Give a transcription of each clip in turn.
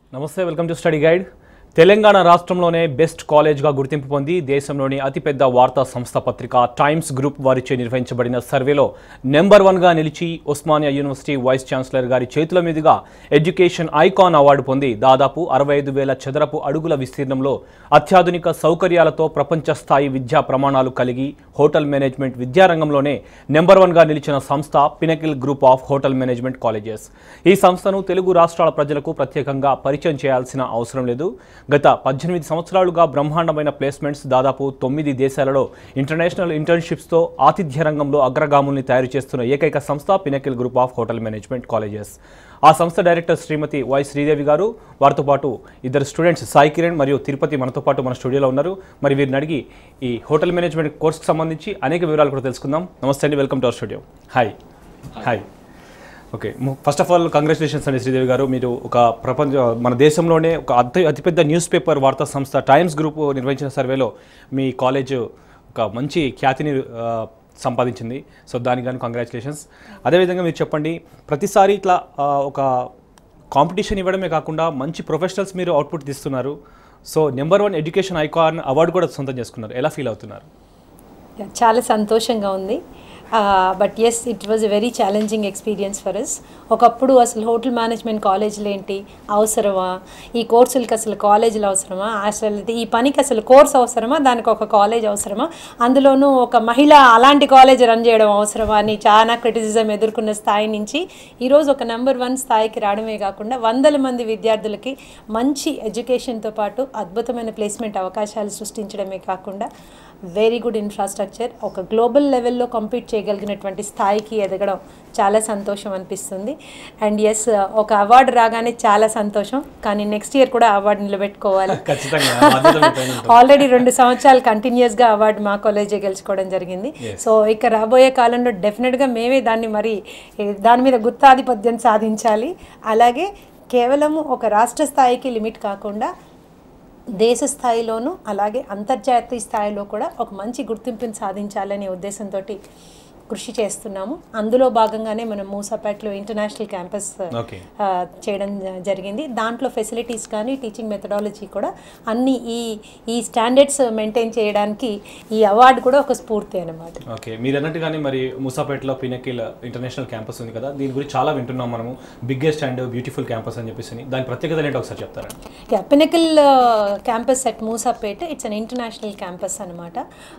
నమస్తే welcome to Study Guide Telangana రాష్ట్రంలోనే best కాలేజ్గా గుర్తింపు పొంది దేశంలోని అతిపెద్ద వార్తా సంస్థ పత్రిక టైమ్స్ గ్రూప్ వారిచే నిర్వహించబడిన సర్వేలో నెంబర్ వన్గా నిలిచి ఉస్మానియా యూనివర్సిటీ వైస్ ఛాన్సలర్ గారి చేతుల మీదుగా ఎడ్యుకేషన్ ఐకాన్ అవార్డు పొంది దాదాపు అరవై ఐదు వేల చదరపు అడుగుల విస్తీర్ణంలో అత్యాధునిక సౌకర్యాలతో ప్రపంచ స్థాయి విద్యా ప్రమాణాలు కలిగి హోటల్ మేనేజ్మెంట్ విద్యారంగంలోనే నెంబర్ వన్గా నిలిచిన సంస్థ Pinnacle group of hotel management colleges ఈ సంస్థను తెలుగు రాష్ట్రాల ప్రజలకు ప్రత్యేకంగా పరిచయం చేయాల్సిన అవసరం లేదు గత పద్దెనిమిది సంవత్సరాలుగా బ్రహ్మాండమైన ప్లేస్మెంట్స్ దాదాపు తొమ్మిది దేశాలలో ఇంటర్నేషనల్ ఇంటర్న్షిప్స్తో ఆతిథ్య రంగంలో అగ్రగాముల్ని తయారు చేస్తున్న ఏకైక సంస్థ Pinnacle group of hotel management colleges ఆ సంస్థ డైరెక్టర్ శ్రీమతి వై శ్రీదేవి గారు వారితో పాటు ఇద్దరు స్టూడెంట్స్ సాయి కిరణ్ మరియు తిరుపతి మనతో పాటు మన స్టూడియోలో ఉన్నారు మరి వీరిని అడిగి ఈ హోటల్ మేనేజ్మెంట్ కోర్సుకు సంబంధించి అనేక వివరాలు కూడా తెలుసుకుందాం నమస్తే అండి welcome to our studio hi hi okay first of all congratulations అండి శ్రీదేవి గారు మీరు ఒక ప్రపంచ మన దేశంలోనే ఒక అతి అతిపెద్ద న్యూస్ పేపర్ వార్తా సంస్థ టైమ్స్ గ్రూప్ నిర్వహించిన సర్వేలో మీ కాలేజ్ ఒక మంచి ఖ్యాతిని ఆ, సంపాదించింది సో దానికి కానీ కంగ్రాచులేషన్స్ అదేవిధంగా మీరు చెప్పండి ప్రతిసారి ఇట్లా ఆ, ఒక కాంపిటీషన్ ఇవ్వడమే కాకుండా మంచి ప్రొఫెషనల్స్ మీరు అవుట్పుట్ తీస్తున్నారు so number one education icon award కూడా సొంతం చేసుకున్నారు ఎలా ఫీల్ అవుతున్నారు చాలా సంతోషంగా ఉంది but yes it was a very challenging experience for us ఒకప్పుడు అసలు హోటల్ మేనేజ్మెంట్ కాలేజీలు ఏంటి అవసరమా ఈ కోర్సులకి అసలు కాలేజీలు అవసరమా అసలు ఈ పనికి అసలు కోర్స్ అవసరమా దానికి ఒక కాలేజ్ అవసరమా అందులోనూ ఒక మహిళ అలాంటి కాలేజ్ రన్ చేయడం అవసరమా అని చాలా క్రిటిసిజం ఎదుర్కొన్న స్థాయి నుంచి ఈరోజు ఒక నెంబర్ వన్ స్థాయికి రావడమే కాకుండా వందల మంది విద్యార్థులకి మంచి ఎడ్యుకేషన్తో పాటు అద్భుతమైన ప్లేస్మెంట్ అవకాశాలు సృష్టించడమే కాకుండా వెరీ గుడ్ ఇన్ఫ్రాస్ట్రక్చర్ ఒక గ్లోబల్ లెవెల్లో కంపీట్ చేయగలిగినటువంటి స్థాయికి ఎదగడం చాలా సంతోషం అనిపిస్తుంది అండ్ ఎస్ ఒక అవార్డు రాగానే చాలా సంతోషం కానీ నెక్స్ట్ ఇయర్ కూడా అవార్డు నిలబెట్టుకోవాలి ఖచ్చితంగా ఆ బాధ్యత మీ పైన ఉంటుంది. ఆల్రెడీ రెండు సంవత్సరాలు కంటిన్యూస్గా అవార్డు మా కాలేజే గెలుచుకోవడం జరిగింది సో ఇక రాబోయే కాలంలో డెఫినెట్గా మేమే దాన్ని మరి ఏ, దాని మీద గుత్తాధిపత్యం సాధించాలి అలాగే కేవలము ఒక రాష్ట్ర స్థాయికి లిమిట్ కాకుండా దేశ స్థాయిలోనూ అలాగే అంతర్జాతీయ స్థాయిలో కూడా ఒక మంచి గుర్తింపుని సాధించాలనే ఉద్దేశంతో కృషి చేస్తున్నాము అందులో భాగంగానే మనం మూసాపేటలో ఇంటర్నేషనల్ క్యాంపస్ ఓకే ఆ, చేయడం జ- జరిగింది దాంట్లో ఫెసిలిటీస్ కానీ టీచింగ్ మెథడాలజీ కూడా అన్ని ఈ ఈ స్టాండర్డ్స్ మెయింటైన్ చేయడానికి ఈ అవార్డు కూడా ఒక స్ఫూర్తి అనమాట ఓకే మీరు అన్నట్టుగానే మరి ముసాపేటలో పినకిల్ ఇంటర్నేషనల్ క్యాంపస్ ఉంది కదా దీని గురించి చాలా వింటున్నాం మనము బిగ్గెస్ట్ అండ్ బ్యూటిఫుల్ క్యాంపస్ అని చెప్పేసి దాని ప్రత్యేకత ఏంటో ఒకసారి చెప్తారా yeah Pinnacle campus at Moosapet it's an international campus అనమాట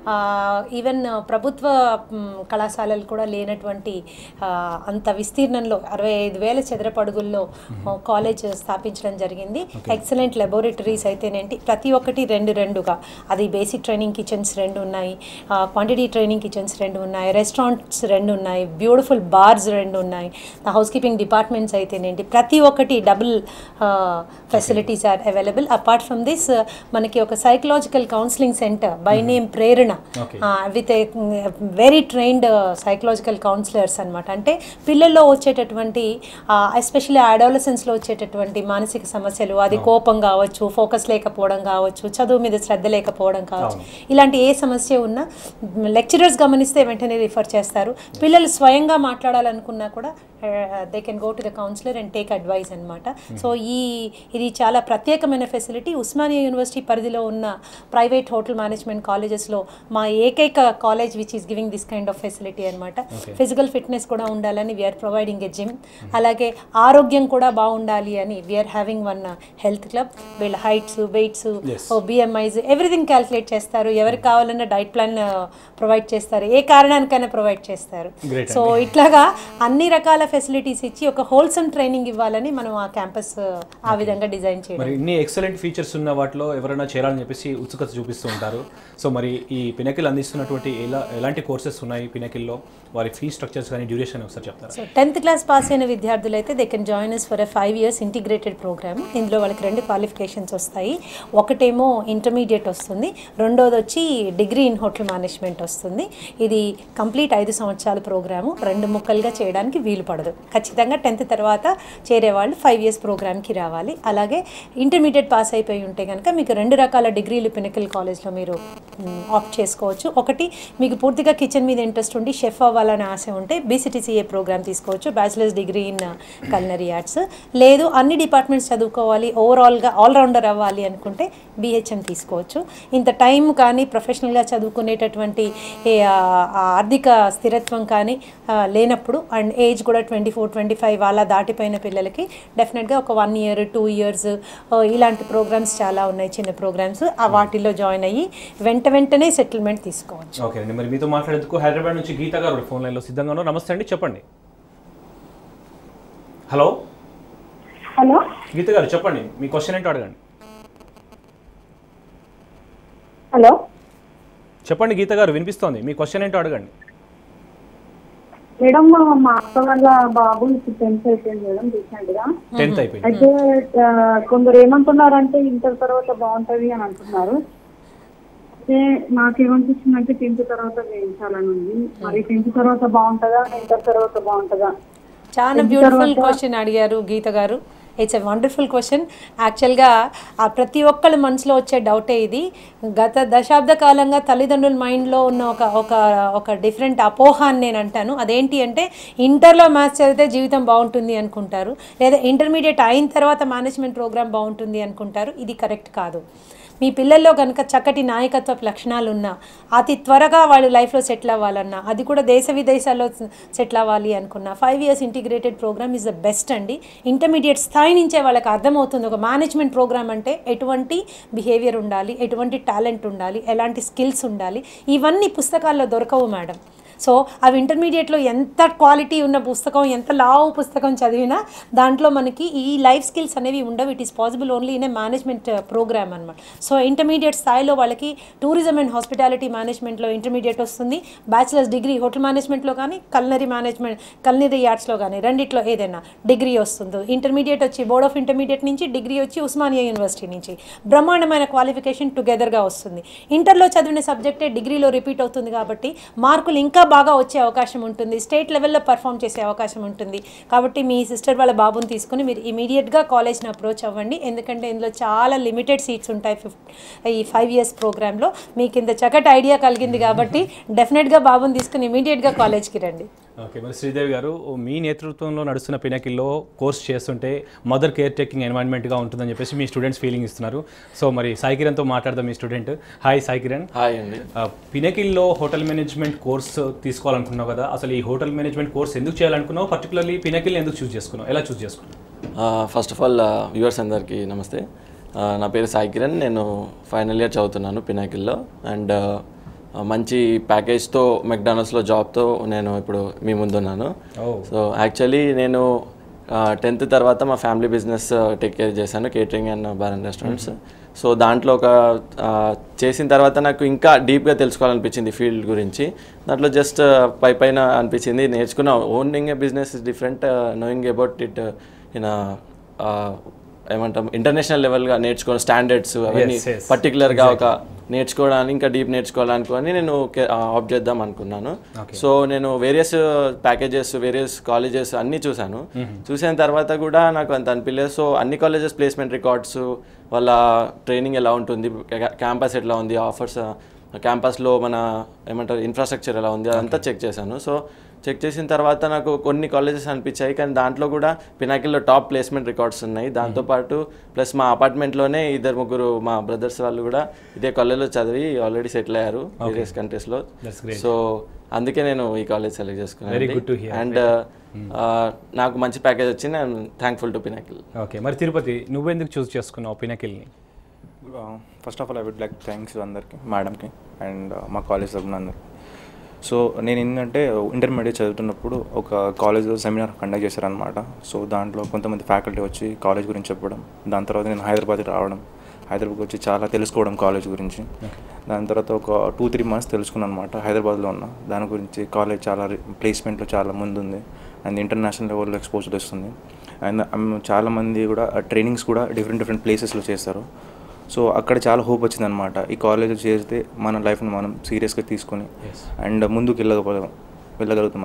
ఈవెన్ ప్రభుత్వ మ్, కళాశాలలు కూడా లేనటువంటి ఆ, అంత విస్తీర్ణంలో అరవై ఐదు వేల చదరపు అడుగుల్లో కాలేజ్ స్థాపించడం జరిగింది ఎక్సలెంట్ లెబొరేటరీస్ అయితేనేంటి ప్రతి ఒక్కటి రెండు రెండుగా అది బేసిక్ ట్రైనింగ్ కిచెన్స్ రెండు ఉన్నాయి క్వాంటిటీ ట్రైనింగ్ కిచెన్స్ రెండు ఉన్నాయి రెస్టారెంట్స్ రెండు ఉన్నాయి బ్యూటిఫుల్ బార్స్ రెండు ఉన్నాయి హౌస్ కీపింగ్ డిపార్ట్మెంట్స్ అయితేనేంటి ప్రతి ఒక్కటి double facilities are available apart from this మనకి ఒక psychological counselling centre by name Prerana Okay. With very trained psychological counsellors అనమాట అంటే పిల్లల్లో వచ్చేటటువంటి ఎస్పెషల్లీ అడాలసెన్స్లో వచ్చేటటువంటి మానసిక సమస్యలు అది కోపం కావచ్చు ఫోకస్ లేకపోవడం కావచ్చు చదువు మీద శ్రద్ధ లేకపోవడం కావచ్చు ఇలాంటి ఏ సమస్య ఉన్నా లెక్చరర్స్ గమనిస్తే వెంటనే రిఫర్ చేస్తారు పిల్లలు స్వయంగా మాట్లాడాలనుకున్నా కూడా they can go to the counsellor and take advice అనమాట సో ఈ ఇది చాలా ప్రత్యేకమైన ఫెసిలిటీ ఉస్మానియా యూనివర్సిటీ పరిధిలో ఉన్న ప్రైవేట్ హోటల్ మేనేజ్మెంట్ కాలేజెస్లో మా ఏకైక college which is giving this kind of facility అనమాట ఫిజికల్ ఫిట్నెస్ కూడా ఉండాలని వీఆర్ ప్రొవైడింగ్ ఎ జిమ్ అలాగే ఆరోగ్యం కూడా బాగుండాలి అని we are having one health club వీళ్ళ heights weights Yes. BMIs everything calculate చేస్తారు ఎవరికి కావాలన్నా డైట్ ప్లాన్ ప్రొవైడ్ చేస్తారు ఏ కారణానికైనా ప్రొవైడ్ చేస్తారు Great సో ఇట్లాగా అన్ని రకాల ఫెసిలిటీస్ ఇచ్చి ఒక హోల్సమ్ ట్రైనింగ్ ఇవ్వాలని మనం ఆ క్యాంపస్ ఆ విధంగా డిజైన్ చేయడం మరి ఇన్ని ఎక్సలెంట్ ఫీచర్స్ ఉన్న వాటిలో ఎవరైనా చేరాలని చెప్పేసి ఉత్సుకత చూపిస్తూ ఉంటారు సో మరి ఈ పినకిల్ అందిస్తున్నటువంటి ఎలా ఎలాంటి కోర్సెస్ ఉన్నాయి పినకిల్లో వారి ఫీ స్ట్రక్చర్స్ కానీ డ్యూరేషన్ ఒకసారి చెప్తారా సో టెన్త్ క్లాస్ పాస్ అయిన విద్యార్థులు అయితే they can join us for a five years integrated programme ఇందులో వాళ్ళకి రెండు క్వాలిఫికేషన్స్ వస్తాయి ఒకటేమో ఇంటర్మీడియట్ వస్తుంది రెండోది వచ్చి డిగ్రీ ఇన్ హోటల్ మేనేజ్మెంట్ వస్తుంది ఇది కంప్లీట్ ఐదు సంవత్సరాల ప్రోగ్రాము రెండు ముక్కలుగా చేయడానికి వీలు పడుతుంది ఉండకూడదు ఖచ్చితంగా టెన్త్ తర్వాత చేరేవాళ్ళు ఫైవ్ ఇయర్స్ ప్రోగ్రామ్కి రావాలి అలాగే ఇంటర్మీడియట్ పాస్ అయిపోయి ఉంటే కనుక మీకు రెండు రకాల డిగ్రీలు పినకల్ కాలేజ్లో మీరు ఆప్ట్ చేసుకోవచ్చు ఒకటి మీకు పూర్తిగా కిచెన్ మీద ఇంట్రెస్ట్ ఉండి షెఫ్ అవ్వాలని ఆశ ఉంటే బీసీటీసీఏ ప్రోగ్రామ్ తీసుకోవచ్చు bachelor's degree in culinary arts లేదు అన్ని డిపార్ట్మెంట్స్ చదువుకోవాలి ఓవరాల్గా ఆల్రౌండర్ అవ్వాలి అనుకుంటే బీహెచ్ఎం తీసుకోవచ్చు ఇంత టైం కానీ ప్రొఫెషనల్గా చదువుకునేటటువంటి ఏ, ఆ, ఆ ఆర్థిక స్థిరత్వం కానీ ఆ, లేనప్పుడు అండ్ ఏజ్ కూడా ట్వంటీ ఫోర్ ట్వంటీ ఫైవ్ అలా దాటిపోయిన పిల్లలకి డెఫినెట్గా ఒక వన్ ఇయర్ టూ ఇయర్స్ ఇలాంటి ప్రోగ్రామ్స్ చాలా ఉన్నాయి చిన్న ప్రోగ్రామ్స్ ఆ వాటిల్లో జాయిన్ అయ్యి వెంట వెంటనే సెటిల్మెంట్ తీసుకోవచ్చు ఓకే అండి మరి మీతో మాట్లాడేందుకు హైదరాబాద్ నుంచి గీత గారు ఫోన్ లైన్లో సిద్ధంగా ఉన్నారు నమస్తే అండి చెప్పండి హలో హలో గీత గారు చెప్పండి మీ క్వశ్చన్ ఏంటో అడగండి హలో చెప్పండి గీత గారు వినిపిస్తోంది మీ క్వశ్చన్ ఏంటో అడగండి మేడం మా అక్క వాళ్ళ బాబు ఇప్పుడు టెన్త్ అయిపోయింది మేడం రీసెంట్ గా టెన్త్ అయిపోయింది అయితే ఆ, కొందరు ఏమంటున్నారంటే ఇంటర్ తర్వాత బాగుంటది అని అంటున్నారు అయితే నాకేమనిపిస్తుందంటే టెన్త్ తర్వాత వేయించాలని ఉంది మరి టెన్త్ తర్వాత బాగుంటుందా ఇంటర్ తర్వాత బాగుంటుందా చాలా బ్యూటిఫుల్ క్వశ్చన్ అడిగారు గీత గారు ఇట్స్ ఎ వండర్ఫుల్ క్వశ్చన్ యాక్చువల్గా ఆ ప్రతి ఒక్కళ్ళ మనసులో వచ్చే డౌటే ఇది గత దశాబ్ద కాలంగా తల్లిదండ్రుల మైండ్లో ఉన్న ఒక ఒక ఒక డిఫరెంట్ అపోహ అని నేను అంటాను అదేంటి అంటే ఇంటర్లో మ్యాథ్స్ చదివితే జీవితం బాగుంటుంది అనుకుంటారు లేదా ఇంటర్మీడియట్ అయిన తర్వాత మేనేజ్మెంట్ ప్రోగ్రామ్ బాగుంటుంది అనుకుంటారు ఇది కరెక్ట్ కాదు మీ పిల్లల్లో కనుక చక్కటి నాయకత్వ లక్షణాలు ఉన్నా అతి త్వరగా వాళ్ళు లైఫ్లో సెటిల్ అవ్వాలన్నా అది కూడా దేశ విదేశాల్లో సెటిల్ అవ్వాలి అనుకున్నా five years integrated programme is the best అండి ఇంటర్మీడియట్ స్థాయి నుంచే వాళ్ళకి అర్థమవుతుంది ఒక మేనేజ్మెంట్ ప్రోగ్రామ్ అంటే ఎటువంటి బిహేవియర్ ఉండాలి ఎటువంటి టాలెంట్ ఉండాలి ఎలాంటి స్కిల్స్ ఉండాలి ఇవన్నీ పుస్తకాల్లో దొరకవు మేడం సో అవి ఇంటర్మీడియట్లో ఎంత క్వాలిటీ ఉన్న పుస్తకం ఎంత లావు పుస్తకం చదివినా దాంట్లో మనకి ఈ లైఫ్ స్కిల్స్ అనేవి ఉండవు it is possible only in a management programme అనమాట సో ఇంటర్మీడియట్ స్థాయిలో వాళ్ళకి టూరిజం అండ్ హాస్పిటాలిటీ మేనేజ్మెంట్లో ఇంటర్మీడియట్ వస్తుంది బ్యాచిలర్స్ డిగ్రీ హోటల్ మేనేజ్మెంట్లో కానీ కల్నరీ మేనేజ్మెంట్ కల్నరీ ఆర్ట్స్లో కానీ రెండిట్లో ఏదైనా డిగ్రీ వస్తుంది ఇంటర్మీడియట్ వచ్చి బోర్డ్ ఆఫ్ ఇంటర్మీడియట్ నుంచి డిగ్రీ వచ్చి ఉస్మానియా యూనివర్సిటీ నుంచి బ్రహ్మాండమైన క్వాలిఫికేషన్ టుగెదర్గా వస్తుంది ఇంటర్లో చదివిన సబ్జెక్టే డిగ్రీలో రిపీట్ అవుతుంది కాబట్టి మార్కులు ఇంకా బాగా వచ్చే అవకాశం ఉంటుంది స్టేట్ లెవెల్లో పర్ఫామ్ చేసే అవకాశం ఉంటుంది కాబట్టి మీ సిస్టర్ వాళ్ళ బాబుని తీసుకుని మీరు ఇమీడియట్గా కాలేజ్ని అప్రోచ్ అవ్వండి ఎందుకంటే ఇందులో చాలా లిమిటెడ్ సీట్స్ ఉంటాయి ఫిఫ్ ఈ ఫైవ్ ఇయర్స్ ప్రోగ్రాంలో మీకు ఇంత చక్కటి ఐడియా కలిగింది కాబట్టి డెఫినెట్గా బాబుని తీసుకుని ఇమీడియట్గా కాలేజ్కి రండి ఓకే మరి శ్రీదేవి గారు మీ నేతృత్వంలో నడుస్తున్న పినకిల్లో కోర్స్ చేస్తుంటే మదర్ కేర్ టేకింగ్ ఎన్వైర్న్మెంట్గా ఉంటుందని చెప్పేసి మీ స్టూడెంట్స్ ఫీలింగ్ ఇస్తున్నారు సో మరి సాయి కిరణ్తో మాట్లాడదాం మీ student hi Sai Kiran hi అండి ఆ, పినకిల్లో హోటల్ మేనేజ్మెంట్ కోర్స్ తీసుకోవాలనుకున్నావు కదా అసలు ఈ హోటల్ మేనేజ్మెంట్ కోర్స్ ఎందుకు చేయాలనుకున్నావు పర్టికులర్లీ పినకిల్ని ఎందుకు చూస్ చేసుకున్నావు ఎలా చూస్ చేసుకున్నావు ఫస్ట్ ఆఫ్ ఆల్ వ్యూవర్స్ అందరికీ నమస్తే ఆ, నా పేరు సాయి కిరణ్ నేను ఫైనల్ ఇయర్ చదువుతున్నాను పినాకిల్లో అండ్ మంచి ప్యాకేజ్తో మెక్డానల్డ్స్లో జాబ్తో నేను ఇప్పుడు మీ ముందున్నాను Oh. సో యాక్చువల్లీ నేను టెన్త్ తర్వాత మా ఫ్యామిలీ బిజినెస్ టేక్ కేర్ చేశాను catering and bar and restaurants so దాంట్లో ఒక ఆ, చేసిన తర్వాత నాకు ఇంకా డీప్గా తెలుసుకోవాలనిపించింది ఫీల్డ్ గురించి దాంట్లో జస్ట్ పై పైన అనిపించింది నేర్చుకున్న owning a business is different knowing about it in ఏమంటాం ఇంటర్నేషనల్ లెవెల్గా నేర్చుకోవడం స్టాండర్డ్స్ అవన్నీ Yes, yes. పర్టికులర్గా ఒక నేర్చుకోవడానికి ఇంకా డీప్ నేర్చుకోవాలనుకొని నేను ఆప్ చేద్దాం అనుకున్నాను సో నేను వేరియస్ ప్యాకేజెస్ వేరియస్ కాలేజెస్ అన్నీ చూశాను చూసిన తర్వాత కూడా నాకు అంత అనిపించలేదు సో అన్ని కాలేజెస్ ప్లేస్మెంట్ రికార్డ్స్ వాళ్ళ ట్రైనింగ్ ఎలా ఉంటుంది క్యాంపస్ ఎట్లా ఉంది ఆఫర్స్ క్యాంపస్లో మన ఏమంటారు ఇన్ఫ్రాస్ట్రక్చర్ ఎలా ఉంది అదంతా చెక్ చేశాను సో చెక్ చేసిన తర్వాత నాకు కొన్ని కాలేజెస్ అనిపించాయి కానీ దాంట్లో కూడా పినాకిల్లో టాప్ ప్లేస్మెంట్ రికార్డ్స్ ఉన్నాయి దాంతోపాటు ప్లస్ మా అపార్ట్మెంట్లోనే ఇద్దరు ముగ్గురు మా బ్రదర్స్ వాళ్ళు కూడా ఇదే కాలేజ్లో చదివి ఆల్రెడీ సెటిల్ అయ్యారు వేరియస్ కంట్రీస్లో That's great. సో అందుకే నేను ఈ కాలేజ్ సెలెక్ట్ Very చేసుకున్నాను good to hear. అండ్ నాకు మంచి ప్యాకేజ్ వచ్చింది I'm thankful to Pinnacle okay మరి తిరుపతి నువ్వెందుకు చూస్ చేసుకున్నావు పినకిల్ని first of all I would like thanks అందరికి మేడంకి అండ్ మా కాలేజ్ తరఫున అందరికి సో నేను ఏంటంటే ఇంటర్మీడియట్ చదువుతున్నప్పుడు ఒక కాలేజ్లో సెమినార్ కండక్ట్ చేశారనమాట సో దాంట్లో కొంతమంది ఫ్యాకల్టీ వచ్చి కాలేజ్ గురించి చెప్పడం దాని తర్వాత నేను హైదరాబాద్ రావడం హైదరాబాద్కి వచ్చి చాలా తెలుసుకోవడం కాలేజ్ గురించి దాని తర్వాత ఒక టూ త్రీ మంత్స్ తెలుసుకున్నాను అనమాట హైదరాబాద్లో ఉన్న దాని గురించి కాలేజ్ చాలా ప్లేస్మెంట్లో చాలా ముందుంది అండ్ ఇంటర్నేషనల్ లెవెల్లో ఎక్స్పోజర్ వస్తుంది అండ్ చాలామంది కూడా ట్రైనింగ్స్ కూడా డిఫరెంట్ డిఫరెంట్ ప్లేసెస్లో చేస్తారు సో అక్కడ చాలా హోప్ వచ్చిందనమాట ఈ కాలేజ్ చేస్తే మన లైఫ్ని మనం సీరియస్గా తీసుకొని అండ్ ముందుకు వెళ్ళకపోదాం వెళ్ళగలుగుతామని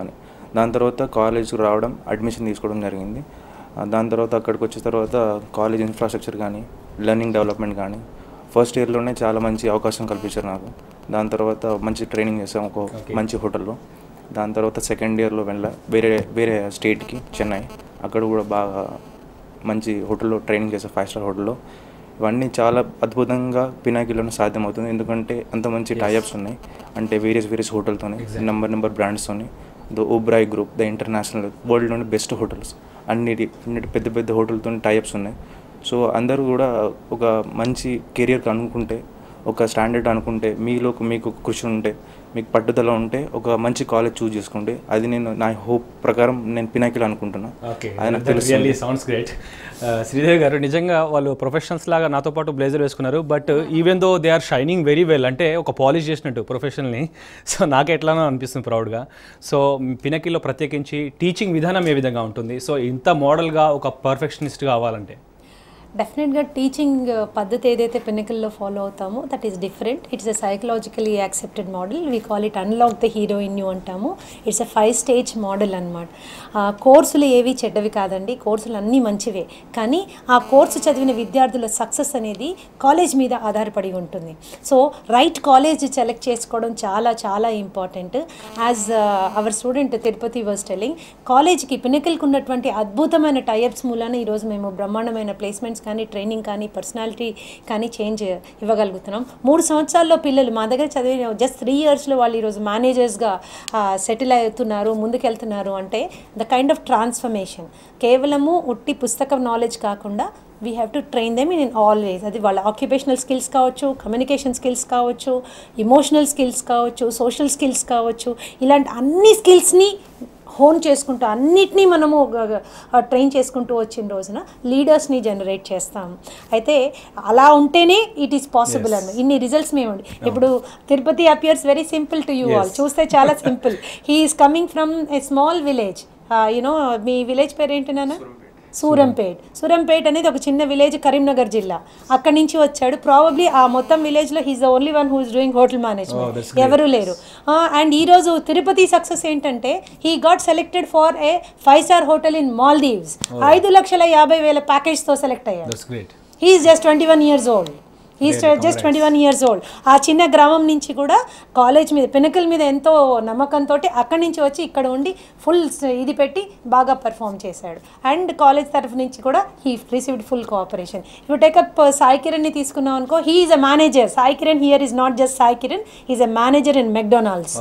దాని తర్వాత కాలేజ్కి రావడం అడ్మిషన్ తీసుకోవడం జరిగింది ఆ, దాని తర్వాత అక్కడికి వచ్చిన తర్వాత కాలేజ్ ఇన్ఫ్రాస్ట్రక్చర్ కానీ లెర్నింగ్ డెవలప్మెంట్ కానీ ఫస్ట్ ఇయర్లోనే చాలా మంచి అవకాశం కల్పించారు నాకు దాని తర్వాత మంచి ట్రైనింగ్ చేసాం ఒక మంచి హోటల్లో దాని తర్వాత సెకండ్ ఇయర్లో వెళ్ళా వేరే వేరే స్టేట్కి చెన్నై అక్కడ కూడా బాగా మంచి హోటల్లో ట్రైనింగ్ చేసా ఫైవ్ స్టార్ హోటల్లో ఇవన్నీ చాలా అద్భుతంగా పినాకిలోనే సాధ్యమవుతుంది ఎందుకంటే అంత మంచి టైఅప్స్ ఉన్నాయి అంటే వేరియస్ వేరియస్ హోటల్తోని నెంబర్ నెంబర్ బ్రాండ్స్తోని the Oberoi group the international వరల్డ్లోని బెస్ట్ హోటల్స్ అన్నిటి అన్నిటి పెద్ద పెద్ద హోటల్తో టైఅప్స్ ఉన్నాయి సో అందరూ కూడా ఒక మంచి కెరియర్కి అనుకుంటే ఒక స్టాండర్డ్ అనుకుంటే మీలో ఒక- మీకు ఒక కృషి ఉంటే మీకు పట్టుదల ఉంటే ఒక మంచి కాలేజ్ చూస్ చేసుకుంటే అది నేను నా హోప్ ప్రకారం నేను పినాకిల్ అనుకుంటున్నా ఓకే అది నాకు రియల్లీ తెలుస్తుంది సౌండ్స్ గ్రేట్ శ్రీదేవి గారు నిజంగా వాళ్ళు ప్రొఫెషనల్స్ లాగా నాతో పాటు బ్లేజర్ వేసుకున్నారు but even though they are shining very well అంటే ఒక పాలిష్ చేసినట్టు ప్రొఫెషనల్ని సో నాకు ఎట్లానో అనిపిస్తుంది ప్రౌడ్గా సో పినకిల్లో ప్రత్యేకించి టీచింగ్ విధానం ఏ విధంగా ఉంటుంది సో ఇంత మోడల్గా ఒక పర్ఫెక్షనిస్ట్ కావాలంటే డెఫినెట్గా టీచింగ్ పద్ధతి ఏదైతే పిన్నకల్లో ఫాలో అవుతామో that is different it's a psychologically accepted model we call it unlock the hero in you అంటాము it's a five stage model అనమాట కోర్సులు ఏవి చెడ్డవి కాదండి కోర్సులు అన్నీ మంచివే కానీ ఆ కోర్సు చదివిన విద్యార్థుల సక్సెస్ అనేది కాలేజ్ మీద ఆధారపడి ఉంటుంది సో రైట్ కాలేజ్ సెలెక్ట్ చేసుకోవడం చాలా చాలా important as our student Tirupati was telling కాలేజ్కి పినకిల్కి ఉన్నటువంటి అద్భుతమైన టైప్స్ మూలాన ఈరోజు మేము బ్రహ్మాండమైన ప్లేస్మెంట్స్ కానీ ట్రైనింగ్ కానీ పర్సనాలిటీ కానీ చేంజ్ ఇవ్వగలుగుతున్నాం మూడు సంవత్సరాల్లో పిల్లలు మా దగ్గర చదివిన జస్ట్ త్రీ ఇయర్స్లో వాళ్ళు ఈరోజు మేనేజర్స్గా సెటిల్ అవుతున్నారు ముందుకెళ్తున్నారు అంటే ద కైండ్ ఆఫ్ ట్రాన్స్ఫర్మేషన్ కేవలము ఉట్టి పుస్తకం నాలెడ్జ్ కాకుండా we have to train them in all ways అది వాళ్ళ ఆక్యుపేషనల్ స్కిల్స్ కావచ్చు కమ్యూనికేషన్ స్కిల్స్ కావచ్చు ఇమోషనల్ స్కిల్స్ కావచ్చు సోషల్ స్కిల్స్ కావచ్చు ఇలాంటి అన్ని స్కిల్స్ని హోన్ చేసుకుంటూ అన్నిటినీ మనము ట్రైన్ చేసుకుంటూ వచ్చిన రోజున లీడర్స్ని జనరేట్ చేస్తాం అయితే అలా ఉంటేనే ఇట్ ఈస్ పాసిబుల్ అన్న ఇన్ని రిజల్ట్స్ మేము ఇప్పుడు Tirupati appears very simple to you all చూస్తే చాలా simple he is coming from a small village you know village పేరు ఏంటి నాన్న సూరంపేట్ సూరంపేట్ అనేది ఒక చిన్న విలేజ్ కరీంనగర్ జిల్లా అక్కడి నుంచి వచ్చాడు ప్రాబబ్లీ ఆ మొత్తం విలేజ్లో he's the only one who's doing hotel management ఎవరు లేరు అండ్ ఈరోజు తిరుపతి సక్సెస్ ఏంటంటే he got selected for a five star hotel in Maldives ఐదు లక్షల యాభై వేల ప్యాకేజ్తో సెలెక్ట్ అయ్యాడు that's great he's just twenty one years old he's just twenty one years old ఆ చిన్న గ్రామం నుంచి కూడా కాలేజ్ మీద పినకల్ మీద ఎంతో నమ్మకంతో అక్కడి నుంచి వచ్చి ఇక్కడ ఉండి ఫుల్ ఇది పెట్టి బాగా పర్ఫామ్ చేశాడు అండ్ కాలేజ్ తరఫు నుంచి కూడా హీ రిసీవ్డ్ ఫుల్ కోఆపరేషన్ ఇప్పుడు టేకప్ సాయి కిరణ్ని తీసుకున్నాం అనుకో he is a manager Sai Kiran here is not just Sai Kiran is a manager in McDonald's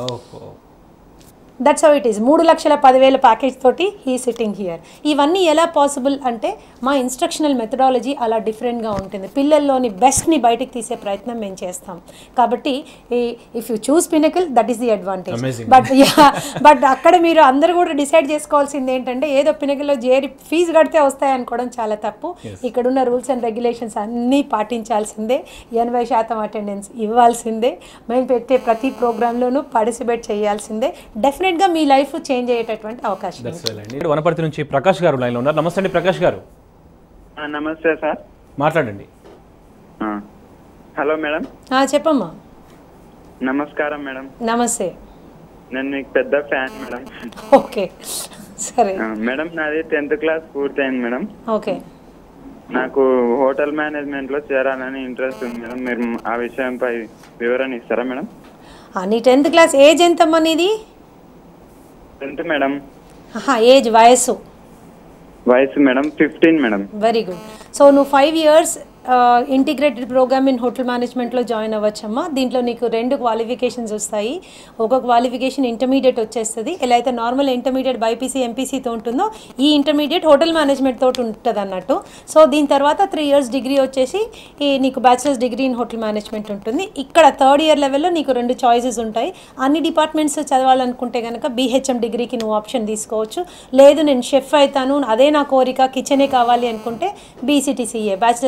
that's how it is మూడు లక్షల పదివేల ప్యాకేజ్ తోటి హీ సిట్టింగ్ హియర్ ఇవన్నీ ఎలా పాసిబుల్ అంటే మా ఇన్స్ట్రక్షనల్ మెథడాలజీ అలా డిఫరెంట్గా ఉంటుంది పిల్లల్లోని బెస్ట్ని బయటికి తీసే ప్రయత్నం మేము చేస్తాం కాబట్టి if you choose Pinnacle that is the advantage Amazing. But but అక్కడ మీరు అందరూ కూడా డిసైడ్ చేసుకోవాల్సింది ఏంటంటే ఏదో పినకల్లో చేరి ఫీజు కడితే వస్తాయి అనుకోవడం చాలా తప్పు ఇక్కడున్న రూల్స్ అండ్ రెగ్యులేషన్స్ అన్నీ పాటించాల్సిందే ఎనభై శాతం అటెండెన్స్ ఇవ్వాల్సిందే మేము పెట్టే ప్రతి ప్రోగ్రాంలోనూ పార్టిసిపేట్ చేయాల్సిందే డెఫినెట్గా మీ లైఫ్ చేంజ్ అయ్యేటటువంటి అవకాశం ఉంది. దట్స్ వెల్ అండి వనపర్తి నుంచి ప్రకాష్ గారు లైన్లో ఉన్నారు నమస్తే అండి ప్రకాష్ గారు ఆ, నమస్తే సార్ మాట్లాడండి ఆ. హలో మేడం ఆ, చెప్పమ్మా నమస్కారం మేడం నమస్తే నేను మీకు పెద్ద ఫ్యాన్ మేడం ఓకే సరే ఆ, మేడం నాది టెన్త్ క్లాస్ పూర్తయింది మేడం ఓకే నాకు హోటల్ మేనేజ్మెంట్ లో చేరాలని ఇంట్రెస్ట్ ఉంది మేడం మీరు ఆ విషయంపై వివరణ ఇస్తారా మేడం ఆ, నీ టెన్త్ క్లాస్ ఏజ్ ఎంతమ్మా నీది టెన్త్ మేడం ఆహా, ఏజ్ వయస్సు వయసు madam fifteen madam very good so నువ్వు five years integrated programme in hotel మేనేజ్మెంట్లో జాయిన్ అవ్వచ్చమ్మా దీంట్లో నీకు రెండు క్వాలిఫికేషన్స్ వస్తాయి ఒక క్వాలిఫికేషన్ ఇంటర్మీడియట్ వచ్చేస్తుంది ఎలా అయితే నార్మల్ ఇంటర్మీడియట్ బైపీసీ ఎంపీసీతో ఉంటుందో ఈ ఇంటర్మీడియట్ హోటల్ మేనేజ్మెంట్ తోటి ఉంటుంది అన్నట్టు సో దీని తర్వాత త్రీ ఇయర్స్ డిగ్రీ వచ్చేసి ఈ నీకు bachelor's degree in hotel management ఉంటుంది ఇక్కడ థర్డ్ ఇయర్ లెవెల్లో నీకు రెండు చాయిసెస్ ఉంటాయి అన్ని డిపార్ట్మెంట్స్ చదవాలనుకుంటే కనుక బీహెచ్ఎం డిగ్రీకి నువ్వు ఆప్షన్ తీసుకోవచ్చు లేదు నేను షెఫ్ అవుతాను అదే నా కోరిక కిచెనే కావాలి అనుకుంటే BCTCA bachelor's degree in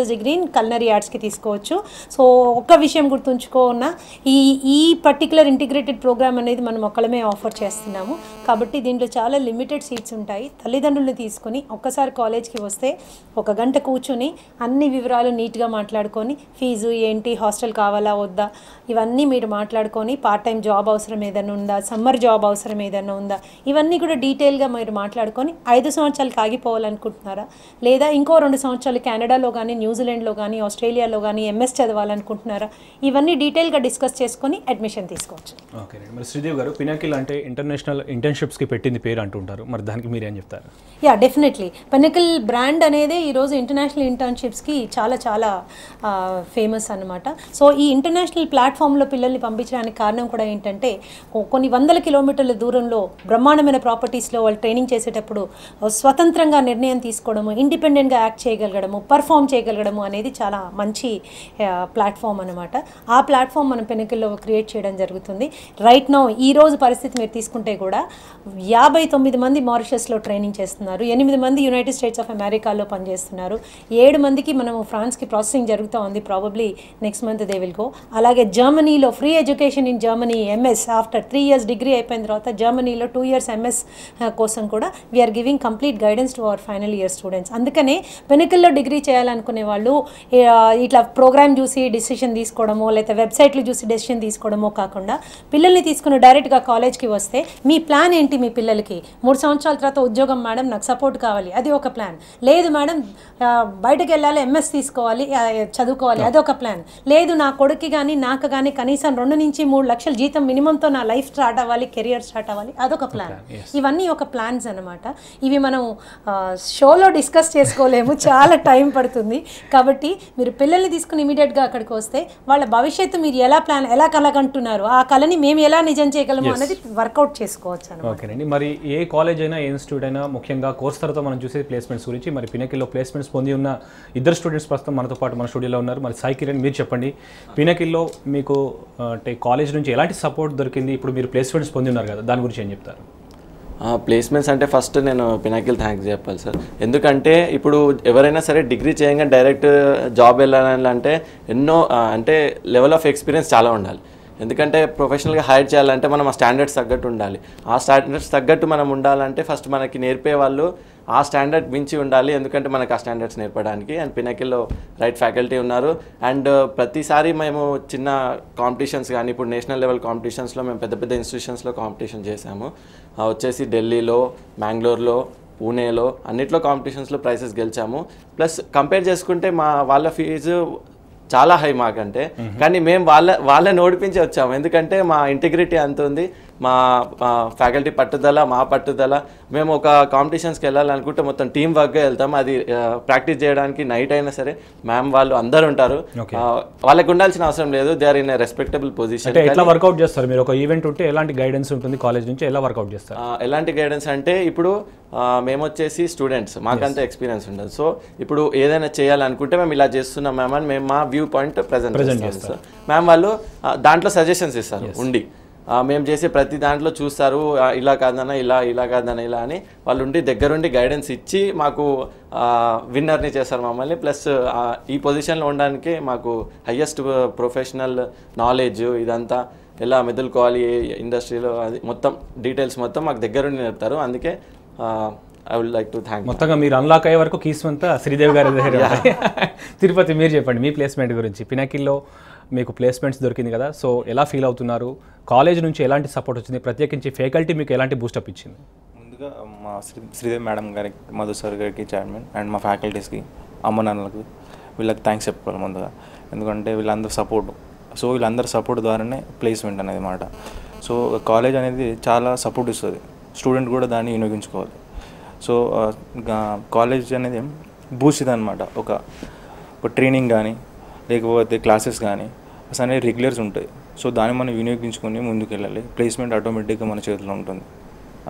culinary యాడ్స్కి తీసుకోవచ్చు సో ఒక్క విషయం గుర్తుంచుకోన్న ఈ ఈ పర్టికులర్ ఇంటిగ్రేటెడ్ ప్రోగ్రామ్ అనేది మనం ఒక్కళ్ళమే ఆఫర్ చేస్తున్నాము కాబట్టి దీంట్లో చాలా లిమిటెడ్ సీట్స్ ఉంటాయి తల్లిదండ్రులను తీసుకొని ఒక్కసారి కాలేజ్కి వస్తే ఒక గంట కూర్చొని అన్ని వివరాలు నీట్గా మాట్లాడుకొని ఫీజు ఏంటి హాస్టల్ కావాలా వద్దా ఇవన్నీ మీరు మాట్లాడుకొని పార్ట్ టైం జాబ్ అవసరం ఏదైనా ఉందా సమ్మర్ జాబ్ అవసరం ఏదైనా ఉందా ఇవన్నీ కూడా డీటెయిల్గా మీరు మాట్లాడుకొని ఐదు సంవత్సరాలకు ఆగిపోవాలనుకుంటున్నారా లేదా ఇంకో రెండు సంవత్సరాలు కెనడాలో కానీ న్యూజిలాండ్లో కానీ ఆస్ట్రేలియాలో కానీ ఎంఎస్ చదవాలనుకుంటున్నారా ఇవన్నీ డీటెయిల్గా డిస్కస్ చేసుకొని అడ్మిషన్ తీసుకోవచ్చు ఓకే మరి శ్రీదేవ్ గారు పినాకిల్ అంటే ఇంటర్నేషనల్ ఇంటర్న్షిప్స్కి పెట్టింది పేరు అంటుంటారు మరి దానికి మీరు ఏం చెప్తారు యా డెఫినెట్లీ పెనికల్ బ్రాండ్ అనేది ఈరోజు ఇంటర్నేషనల్ ఇంటర్న్షిప్స్కి చాలా చాలా ఫేమస్ అన్నమాట సో ఈ ఇంటర్నేషనల్ ప్లాట్ఫామ్లో పిల్లల్ని పంపించడానికి కారణం కూడా ఏంటంటే కొ- కొన్ని వందల కిలోమీటర్ల దూరంలో బ్రహ్మాండమైన ప్రాపర్టీస్లో వాళ్ళు ట్రైనింగ్ చేసేటప్పుడు స్వతంత్రంగా నిర్ణయం తీసుకోవడము ఇండిపెండెంట్గా యాక్ట్ చేయగలగడము పర్ఫామ్ చేయగలగడము అనేది చాలా మంచి ప్లాట్ఫామ్ అనమాట ఆ ప్లాట్ఫామ్ మనం పెనికల్లో క్రియేట్ చేయడం జరుగుతుంది రైట్ నౌ ఈ రోజు పరిస్థితి మీరు తీసుకుంటే కూడా యాభై తొమ్మిది మంది మారిషస్లో ట్రైనింగ్ చేస్తున్నారు ఎనిమిది మంది యునైటెడ్ స్టేట్స్ ఆఫ్ అమెరికాలో పనిచేస్తున్నారు ఏడు మందికి మనము ఫ్రాన్స్కి ప్రాసెసింగ్ జరుగుతూ ఉంది probably next month they will go అలాగే జర్మనీలో free education in Germany MS after three years degree అయిపోయిన తర్వాత జర్మనీలో టూ ఇయర్స్ ఎంఎస్ కోసం కూడా we're giving complete guidance to our final year students అందుకనే పెనికల్లో డిగ్రీ చేయాలనుకునే వాళ్ళు ఏ, ఇట్లా ప్రోగ్రామ్ చూసి డిసిషన్ తీసుకోవడమో లేదా వెబ్సైట్లు చూసి డెసిషన్ తీసుకోవడమో కాకుండా పిల్లల్ని తీసుకుని డైరెక్ట్గా కాలేజ్కి వస్తే మీ ప్లాన్ ఏంటి మీ పిల్లలకి మూడు సంవత్సరాల తర్వాత ఉద్యోగం మేడం నాకు సపోర్ట్ కావాలి అది ఒక ప్లాన్ లేదు మేడం ఆ, బయటకు వెళ్ళాలి ఎంఎస్ తీసుకోవాలి ఆ, చదువుకోవాలి అదొక ప్లాన్ లేదు నా కొడుక్కి కానీ నాకు కానీ కనీసం రెండు నుంచి మూడు లక్షల జీతం మినిమంతో నా లైఫ్ స్టార్ట్ అవ్వాలి కెరియర్ స్టార్ట్ అవ్వాలి అదొక ప్లాన్ ఇవన్నీ ఒక ప్లాన్స్ అనమాట ఇవి మనం ఆ, షోలో డిస్కస్ చేసుకోలేము చాలా టైం పడుతుంది కాబట్టి మీరు పిల్లల్ని తీసుకుని ఇమీడియట్గా అక్కడికి వస్తే వాళ్ళ భవిష్యత్తు మీరు ఎలా ప్లాన్ ఎలా కలగంటున్నారు ఆ కళని మేము ఎలా నిజం చేయగలము అనేది వర్కౌట్ చేసుకోవచ్చు అనమాట ఓకేనండి మరి ఏ కాలేజ్ అయినా ఏ ఇన్స్టిట్యూట్ అయినా ముఖ్యంగా కోర్స్ తర్వాత మనం చూసే ప్లేస్మెంట్స్ గురించి మరి పినకిల్లో ప్లేస్మెంట్స్ పొంది ఉన్న ఇద్దరు స్టూడెంట్స్ ప్రస్తుతం మనతో పాటు మన స్టూడియోలో ఉన్నారు మరి సాయి కిరణ్ మీరు చెప్పండి పినకిల్లో మీకు ఆ, అంటే కాలేజ్ నుంచి ఎలాంటి సపోర్ట్ దొరికింది ఇప్పుడు మీరు ప్లేస్మెంట్స్ పొంది ఉన్నారు కదా దాని గురించి ఏం చెప్తారు ప్లేస్మెంట్స్ అంటే ఫస్ట్ నేను పినాకిల్ థ్యాంక్స్ చెప్పాలి సార్ ఎందుకంటే ఇప్పుడు ఎవరైనా సరే డిగ్రీ చేయగానే డైరెక్ట్ జాబ్ వెళ్ళాలంటే ఎన్నో ఆ, అంటే లెవెల్ ఆఫ్ ఎక్స్పీరియన్స్ చాలా ఉండాలి ఎందుకంటే ప్రొఫెషనల్గా హైర్ చేయాలంటే మనం ఆ స్టాండర్డ్స్ తగ్గట్టు ఉండాలి ఆ స్టాండర్డ్స్ తగ్గట్టు మనం ఉండాలంటే ఫస్ట్ మనకి నేర్పే వాళ్ళు ఆ స్టాండర్డ్ మించి ఉండాలి ఎందుకంటే మనకు ఆ స్టాండర్డ్స్ నేర్పడానికి అండ్ పినకిల్లో రైట్ ఫ్యాకల్టీ ఉన్నారు అండ్ ప్రతిసారి మేము చిన్న కాంపిటీషన్స్ కానీ ఇప్పుడు నేషనల్ లెవెల్ కాంపిటీషన్స్లో మేము పెద్ద పెద్ద ఇన్స్టిట్యూషన్స్లో కాంపిటీషన్ చేశాము ఆ, వచ్చేసి ఢిల్లీలో బెంగళూరులో పూణేలో అన్నిట్లో కాంపిటీషన్స్లో ప్రైజెస్ గెలిచాము ప్లస్ కంపేర్ చేసుకుంటే మా వాళ్ళ ఫీజు చాలా హై మాకంటే కానీ మేము వాళ్ళ వాళ్ళని ఓడిపించి వచ్చాము ఎందుకంటే మా ఇంటిగ్రిటీ అంత ఉంది మా ఫ్యాకల్టీ పట్టుదల మా పట్టుదల మేము ఒక కాంపిటీషన్స్కి వెళ్ళాలనుకుంటే మొత్తం టీం వర్క్గా వెళ్తాం అది ప్రాక్టీస్ చేయడానికి నైట్ అయినా సరే మ్యామ్ వాళ్ళు అందరు ఉంటారు ఆ, వాళ్ళకి ఉండాల్సిన అవసరం లేదు they are in respectable position అంటే ఎట్లా వర్కౌట్ చేస్తారు మీరు ఒక ఈవెంట్ ఉంటే ఎలాంటి గైడెన్స్ ఉంటుంది కాలేజ్ నుంచి ఎలా వర్కౌట్ చేస్తారు ఆ, ఎలాంటి గైడెన్స్ అంటే ఇప్పుడు ఆ, మేము వచ్చేసి స్టూడెంట్స్ మాకంత ఎక్స్పీరియన్స్ ఉండదు సో ఇప్పుడు ఏదైనా చేయాలనుకుంటే మేము ఇలా చేస్తున్నాం మ్యామ్ అని మేము మా వ్యూ పాయింట్ ప్రజెంట్ చేస్తాం సార్ మ్యామ్ వాళ్ళు ఆ, దాంట్లో సజెషన్స్ ఇస్తారు ఉండి ఆ, మేము చేసే ప్రతి దాంట్లో చూస్తారు ఆ, ఇలా కాదన్నా ఇలా ఇలా కాదన్నా ఇలా అని వాళ్ళు ఉండి దగ్గరుండి గైడెన్స్ ఇచ్చి మాకు విన్నర్ని చేస్తారు మమ్మల్ని ప్లస్ ఈ పొజిషన్లో ఉండడానికి మాకు హయ్యెస్ట్ ప్రొఫెషనల్ నాలెడ్జ్ ఇదంతా ఎలా మెదులుకోవాలి ఏ ఇండస్ట్రీలో అది మొత్తం డీటెయిల్స్ మొత్తం మాకు దగ్గరుండి నేర్పుతారు అందుకే I would like to thank మొత్తంగా మీరు అన్లాక్ అయ్యే వరకు కీస్ అంతా శ్రీదేవి గారి దగ్గర ఉన్నాయి. తిరుపతి మీరు చెప్పండి మీ ప్లేస్మెంట్ గురించి పినాకిల్లో మీకు ప్లేస్మెంట్స్ దొరికింది కదా సో ఎలా ఫీల్ అవుతున్నారు కాలేజ్ నుంచి ఎలాంటి సపోర్ట్ వచ్చింది ప్రత్యేకించి ఫ్యాకల్టీ మీకు ఎలాంటి బూస్టప్ ఇచ్చింది ముందుగా మా శ్రీ శ్రీదేవి మేడం గారికి మధు సార్ గారికి చైర్మన్ అండ్ మా ఫ్యాకల్టీస్కి అమ్మ నాన్నలకు వీళ్ళకి థ్యాంక్స్ చెప్పుకోవాలి ముందుగా ఎందుకంటే వీళ్ళందరూ సపోర్ట్ సో వీళ్ళందరి సపోర్ట్ ద్వారానే ప్లేస్మెంట్ అనేది మాట సో కాలేజ్ అనేది చాలా సపోర్ట్ ఇస్తుంది స్టూడెంట్ కూడా దాన్ని వినియోగించుకోవాలి సో ఆ, గా- కాలేజ్ అనేది బూస్ట్ అనమాట ఒక ఒక ట్రైనింగ్ కానీ లేకపోతే క్లాసెస్ కానీ అసలు అనేవి రెగ్యులర్స్ ఉంటాయి సో దాన్ని మనం వినియోగించుకొని ముందుకు వెళ్ళాలి ప్లేస్మెంట్ ఆటోమేటిక్గా మన చేతిలో ఉంటుంది అది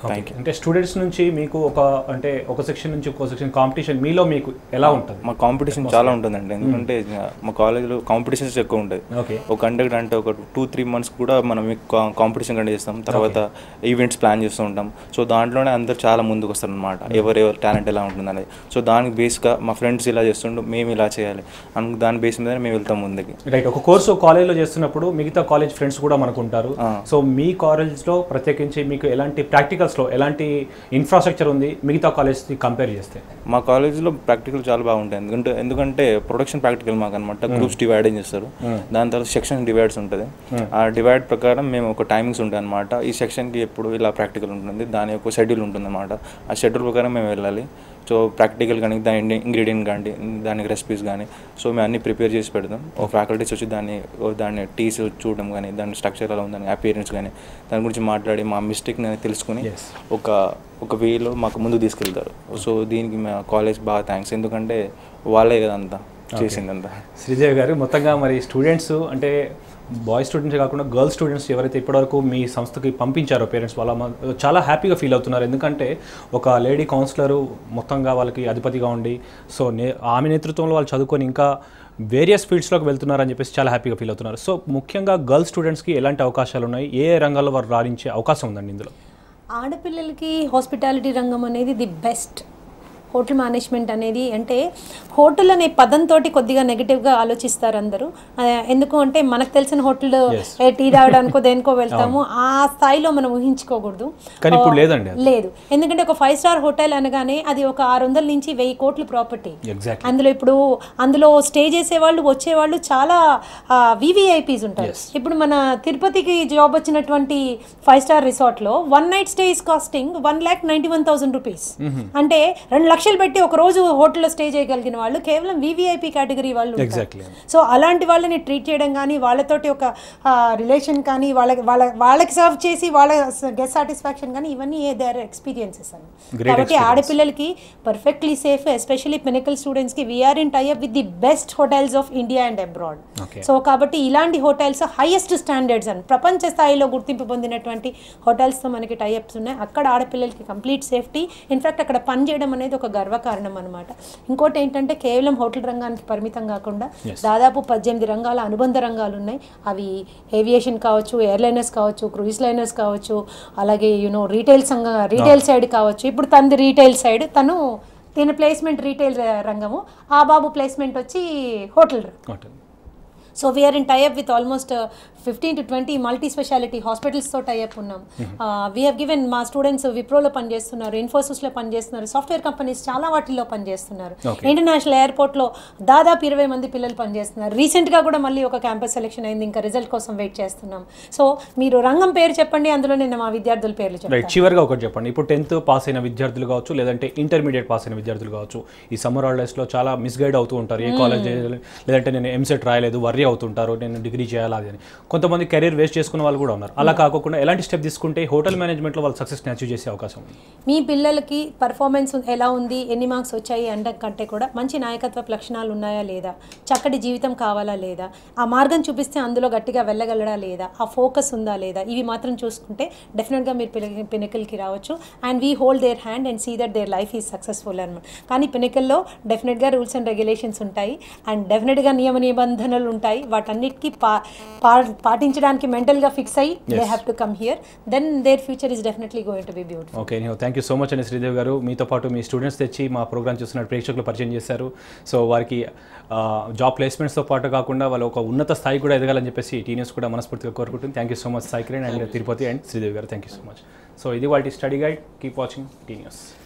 థ్యాంక్ యూ అంటే స్టూడెంట్స్ నుంచి మీకు ఒక అంటే ఒక సెక్షన్ నుంచి ఒక సెక్షన్ కాంపిటీషన్ మీలో మీకు ఎలా ఉంటుంది మా కాంపిటీషన్ చాలా ఉంటుందండి ఎందుకంటే మా కాలేజ్లో కాంపిటీషన్స్ ఎక్కువ ఉంటుంది ఓకే ఒక కండక్ట్ అంటే ఒక టూ త్రీ మంత్స్ కూడా మనం కాంపిటీషన్ కండక్ట్ చేస్తాం తర్వాత ఈవెంట్స్ ప్లాన్ చేస్తూ ఉంటాం సో దాంట్లోనే అందరు చాలా ముందుకు వస్తారు అనమాట ఎవరెవరు టాలెంట్ ఎలా ఉంటుంది అనేది సో దానికి బేస్గా మా ఫ్రెండ్స్ ఇలా చేస్తుండు మేము ఇలా చేయాలి అను దాని బేస్ మీద మేము వెళ్తాం ముందుకి రైట్ ఒక కోర్సు కాలేజ్లో చేస్తున్నప్పుడు మిగతా కాలేజ్ ఫ్రెండ్స్ కూడా మనకు ఉంటారు సో మీ కాలేజ్లో ప్రత్యేకించి మీకు ఎలాంటి ప్రాక్టికల్స్లో ఎలాంటి ఇన్ఫ్రాస్ట్రక్చర్ ఉంది మిగతా కాలేజ్కి కంపేర్ చేస్తే మా కాలేజ్లో ప్రాక్టికల్ చాలా బాగుంటాయి ఎందుకంటే ఎందుకంటే ప్రొడక్షన్ ప్రాక్టికల్ మాకు అనమాట గ్రూప్స్ డివైడ్ చేస్తారు దాని తర్వాత సెక్షన్ డివైడ్స్ ఉంటుంది ఆ డివైడ్ ప్రకారం మేము ఒక టైమింగ్స్ ఉంటాయి అనమాట ఈ సెక్షన్కి ఎప్పుడు ఇలా ప్రాక్టికల్ ఉంటుంది దాని యొక్క షెడ్యూల్ ఉంటుంది అనమాట ఆ షెడ్యూల్ ప్రకారం మేము వెళ్ళాలి సో ప్రాక్టికల్ కానీ దాని ఇంగ్రీడియంట్ కానీ దానికి రెసిపీస్ కానీ సో మేము అన్ని ప్రిపేర్ చేసి పెడతాం ఓ ఫ్యాకల్టీస్ వచ్చి దాన్ని ఓ దాన్ని టీస్ చూడడం కానీ దాని స్ట్రక్చర్ ఎలా ఉందని అపియరెన్స్ కానీ దాని గురించి మాట్లాడి మా మిస్టేక్ని తెలుసుకుని ఒక ఒక వేలో మాకు ముందు తీసుకెళ్తారు సో దీనికి మా కాలేజ్ బాగా థ్యాంక్స్ ఎందుకంటే వాళ్ళే కదా అంతా చేసిందంతా శ్రీదేవి గారు మొత్తంగా మరి స్టూడెంట్స్ అంటే బాయ్ స్టూడెంట్స్ కాకుండా గర్ల్స్ స్టూడెంట్స్ ఎవరైతే ఇప్పటివరకు మీ సంస్థకి పంపించారో పేరెంట్స్ వాళ్ళ మ- చాలా హ్యాపీగా ఫీల్ అవుతున్నారు ఎందుకంటే ఒక లేడీ కౌన్సిలర్ మొత్తంగా వాళ్ళకి అధిపతిగా ఉండి సో నే ఆమె నేతృత్వంలో వాళ్ళు చదువుకొని ఇంకా వేరియస్ ఫీల్డ్స్లోకి వెళ్తున్నారని చెప్పేసి చాలా హ్యాపీగా ఫీల్ అవుతున్నారు సో ముఖ్యంగా గర్ల్స్ స్టూడెంట్స్కి ఎలాంటి అవకాశాలు ఉన్నాయి ఏ ఏ రంగాల్లో వారు రాణించే అవకాశం ఉందండి ఇందులో ఆడపిల్లలకి హాస్పిటాలిటీ రంగం అనేది ది బెస్ట్ హోటల్ మేనేజ్మెంట్ అనేది అంటే హోటల్ అనే పదంతో కొద్దిగా నెగిటివ్గా ఆలోచిస్తారు అందరూ ఆ, ఎందుకు అంటే మనకు తెలిసిన హోటల్ ఏ టీ తాగడానికో దేనికో వెళ్తాము ఆ స్థాయిలో మనం ఊహించుకోకూడదు కానీ ఇప్పుడు ఆ, లేదండి అది. లేదు ఎందుకంటే ఒక ఫైవ్ స్టార్ హోటల్ అనగానే అది ఒక ఆరు వందల నుంచి వెయ్యి కోట్ల ప్రాపర్టీ ఎగ్జాక్ట్లీ అందులో ఇప్పుడు అందులో స్టే చేసేవాళ్ళు వచ్చేవాళ్ళు చాలా వివిఐపీస్ ఉంటారు ఇప్పుడు మన తిరుపతికి జాబ్ వచ్చినటువంటి ఫైవ్ స్టార్ రిసార్ట్లో one night stay is costing one lakh ninety one thousand rupees అంటే రెండు లక్షలు పెట్టి ఒక రోజు హోటల్లో స్టే చేయగలిగిన వాళ్ళు కేవలం వివిఐపీ కేటగిరీ వాళ్ళు ఉంటారు. Exactly. సో అలాంటి వాళ్ళని ట్రీట్ చేయడం కానీ వాళ్ళతోటి ఒక రిలేషన్ కానీ వాళ్ళకి వాళ్ళ వాళ్ళకి సర్వ్ చేసి వాళ్ళ గెస్ట్ సాటిస్ఫాక్షన్ కానీ ఇవన్నీ దే ఆర్ ఎక్స్పీరియన్సెస్ అని Great కాబట్టి experience. ఆడపిల్లలకి పర్ఫెక్ట్లీ సేఫ్ ఎస్పెషల్లీ పినకల్ స్టూడెంట్స్కి we're in tie up with the best hotels of India and abroad Okay. So కాబట్టి ఇలాంటి హోటల్స్ హైయెస్ట్ స్టాండర్డ్స్ అని ప్రపంచ స్థాయిలో గుర్తింపు పొందినటువంటి హోటల్స్తో మనకి టైఅప్స్ ఉన్నాయి అక్కడ ఆడపిల్లలకి కంప్లీట్ సేఫ్టీ ఇన్ఫాక్ట్ అక్కడ పని చేయడం అనేది ఒక గర్వకారణం అనమాట ఇంకోటి ఏంటంటే కేవలం హోటల్ రంగానికి పరిమితం కాకుండా దాదాపు పద్దెనిమిది రంగాల అనుబంధ రంగాలు ఉన్నాయి అవి ఏవియేషన్ కావచ్చు ఎయిర్లైనర్స్ కావచ్చు క్రూయిజ్ లైనర్స్ కావచ్చు అలాగే యూనో రీటైల్ సంఘ రీటైల్ సైడ్ కావచ్చు ఇప్పుడు తనది రీటైల్ సైడ్ తను దీని ప్లేస్మెంట్ రీటైల్ రంగము ఆ బాబు ప్లేస్మెంట్ వచ్చి hotel so we're in tie up with almost fifteen to twenty multi specialty హాస్పిటల్స్తో టైఅప్ ఉన్నాం వీ హ్యావ్ గివెన్ మా స్టూడెంట్స్ విప్రోలో పనిచేస్తున్నారు ఇన్ఫోసిస్లో పనిచేస్తున్నారు సాఫ్ట్వేర్ కంపెనీస్ చాలా వాటిల్లో పనిచేస్తున్నారు ఇంటర్నేషనల్ ఎయిర్పోర్ట్లో దాదాపు ఇరవై మంది పిల్లలు పనిచేస్తున్నారు రీసెంట్గా కూడా మళ్ళీ ఒక క్యాంపస్ సెలెక్షన్ అయింది ఇంకా రిజల్ట్ కోసం వెయిట్ చేస్తున్నాం సో మీరు రంగం పేరు చెప్పండి అందులో నేను మా విద్యార్థుల పేర్లు రైట్ చెప్తాను చివరిగా ఒకటి చెప్పండి ఇప్పుడు టెన్త్ పాస్ అయిన విద్యార్థులు కావచ్చు లేదంటే ఇంటర్మీడియట్ పాస్ అయిన విద్యార్థులు కావచ్చు ఈ సమ్మర్ హాలిడేస్లో చాలా మిస్గైడ్ అవుతూ ఉంటారు ఏ కాలేజ్ లేదంటే నేను ఎంసెట్ రాయలేదు వర్రీ అవుతుంటారు నేను డిగ్రీ చేయాలా అది అని కొంతమంది కెరీర్ వేస్ట్ చేసుకున్న వాళ్ళు కూడా ఉన్నారు అలా కాకుండా ఎలాంటి స్టెప్ తీసుకుంటే హోటల్ మేనేజ్మెంట్లో వాళ్ళు సక్సెస్ని అచీవ్ చేసే అవకాశం ఉంది మీ పిల్లలకి పర్ఫార్మెన్స్ ఎలా ఉంది ఎన్ని మార్క్స్ వచ్చాయి అంటే కంటే కూడా మంచి నాయకత్వ లక్షణాలు ఉన్నాయా లేదా చక్కటి జీవితం కావాలా లేదా ఆ మార్గం చూపిస్తే అందులో గట్టిగా వెళ్ళగలడా లేదా ఆ ఫోకస్ ఉందా లేదా ఇవి మాత్రం చూసుకుంటే డెఫినెట్గా మీరు పిన పినకల్కి రావచ్చు and we hold their hand and see that their life is successful అనమాట కానీ పినకల్లో డెఫినెట్గా రూల్స్ అండ్ రెగ్యులేషన్స్ ఉంటాయి అండ్ డెఫినెట్గా నియమ నిబంధనలు ఉంటాయి వాటన్నిటికీ పా పా- పాటించడానికి మెంటల్గా ఫిక్స్ అయ్యి they have to come here then their future is definitely going to be beautiful okay thank you so much అండి శ్రీదేవి గారు మీతో పాటు మీ స్టూడెంట్స్ తెచ్చి మా ప్రోగ్రామ్ చూస్తున్న ప్రేక్షకులు పరిచయం చేశారు సో వారికి జాబ్ ప్లేస్మెంట్స్తో పాటు కాకుండా వాళ్ళు ఒక ఉన్నత స్థాయి కూడా ఎదగాలని చెప్పేసి టీ న్యూస్ కూడా మనస్ఫూర్తిగా కోరుకుంటుంది thank you so much Saikiran and Tirupati and Sridevi గారు thank you so much so ఇది వాటి study guide keep watching T news